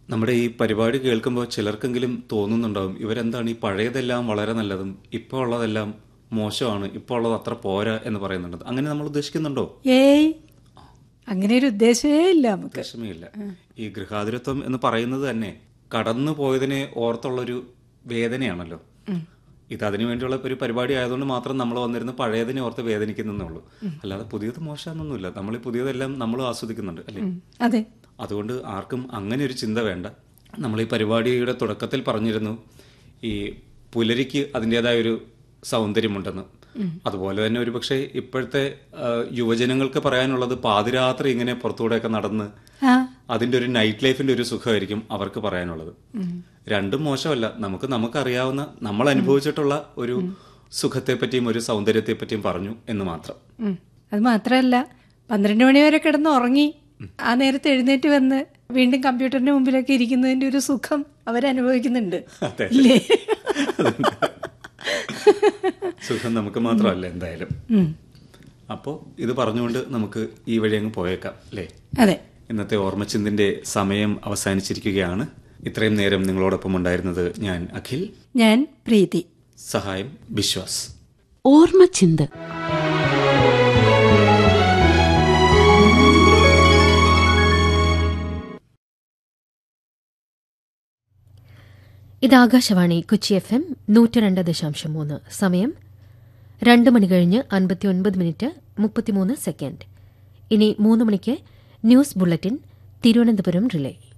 നമ്മുടെ ഈ പരിപാടി കേൾക്കുമ്പോൾ ചിലർക്കെങ്കിലും തോന്നുന്നുണ്ടാവും ഇവരെന്താണ് ഈ പഴയതെല്ലാം വളരെ നല്ലതും ഇപ്പോൾ ഉള്ളതെല്ലാം മോശമാണ് ഇപ്പോൾ ഉള്ളത് അത്ര പോരാ എന്ന് പറയുന്നുണ്ട് അങ്ങനെ നമ്മൾ ഉദ്ദേശിക്കുന്നുണ്ടോ ഏയ് അങ്ങനെ ഒരു ഉദ്ദേശമേ ഇല്ല നമുക്ക് വിഷമയില്ല ഈ ഗൃഹാതുരത്വം എന്ന് പറയുന്നത് തന്നെ കടന്നു പോയതിനെ ഓർത്തുള്ളൊരു വേദനയാണല്ലോ ഇത് അതിനു വേണ്ടിയുള്ള ഒരു പരിപാടി ആയതുകൊണ്ട് മാത്രം നമ്മൾ വന്നിരുന്ന് പഴയതിനെ ഓർത്ത് വേദനിക്കുന്നേ ഉള്ളൂ അല്ലാതെ പുതിയത് മോശമാണെന്നൊന്നുമില്ല നമ്മൾ ഈ പുതിയതെല്ലാം നമ്മളും ആസ്വദിക്കുന്നുണ്ട് അല്ലേ ഉം, അതെ അതുകൊണ്ട് ആർക്കും അങ്ങനെ ഒരു ചിന്ത വേണ്ട നമ്മൾ ഈ പരിപാടിയുടെ തുടക്കത്തിൽ പറഞ്ഞിരുന്നു ഈ പുലരിക്ക് അതിൻ്റെതായ ഒരു സൗന്ദര്യമുണ്ടെന്ന് അതുപോലെ തന്നെ ഒരു പക്ഷേ ഇപ്പോഴത്തെ ആ, യുവജനങ്ങൾക്ക് പറയാനുള്ളത് പാതിരാത്രി ഇങ്ങനെ പുറത്തൂടെയൊക്കെ നടന്ന് ആ അതിന്റെ ഒരു നൈറ്റ് ലൈഫിന്റെ ഒരു സുഖമായിരിക്കും അവർക്ക് പറയാനുള്ളത് രണ്ടും മോശമല്ല നമുക്ക് നമുക്കറിയാവുന്ന നമ്മൾ അനുഭവിച്ചിട്ടുള്ള ഒരു സുഖത്തെ പറ്റിയും ഒരു സൗന്ദര്യത്തെ പറ്റിയും പറഞ്ഞു എന്ന് മാത്രം ഉം. അത് മാത്രമല്ല പന്ത്രണ്ട് മണി വരെ കിടന്ന് ഉറങ്ങി ആ നേരത്തെ എഴുന്നേറ്റ് വന്ന് വീണ്ടും കമ്പ്യൂട്ടറിന്റെ മുമ്പിലൊക്കെ ഇരിക്കുന്നതിന്റെ ഒരു സുഖം അവരനുഭവിക്കുന്നുണ്ട് അതെ. ഇല്ലേ സുഖം നമുക്ക് മാത്രമല്ല എന്തായാലും ഉം. അപ്പോൾ ഇത് പറഞ്ഞുകൊണ്ട് നമുക്ക് ഈ വഴി അങ്ങ് പോയേക്കാം അല്ലേ അതെ ഇന്നത്തെ ഓർമ്മച്ചിന്തിന്റെ സമയം അവസാനിച്ചിരിക്കുകയാണ് ഇത്രയും നേരം നിങ്ങളോടൊപ്പം ഉണ്ടായിരുന്നത് ഞാൻ അഖിൽ ഞാൻ പ്രീതി സഹായം വിശ്വാസ് ഓർമ്മച്ചിന്ത് ഇത് ആകാശവാണി കൊച്ചി എഫ് എം നൂറ്റി രണ്ട് ദശാംശം മൂന്ന് സമയം രണ്ട് മണി കഴിഞ്ഞ് അൻപത്തിയൊൻപത് മിനിറ്റ് മുപ്പത്തിമൂന്ന് സെക്കൻഡ് ഇനി മൂന്ന് മണിക്ക് ന്യൂസ് ബുള്ളറ്റിൻ തിരുവനന്തപുരം റിലേ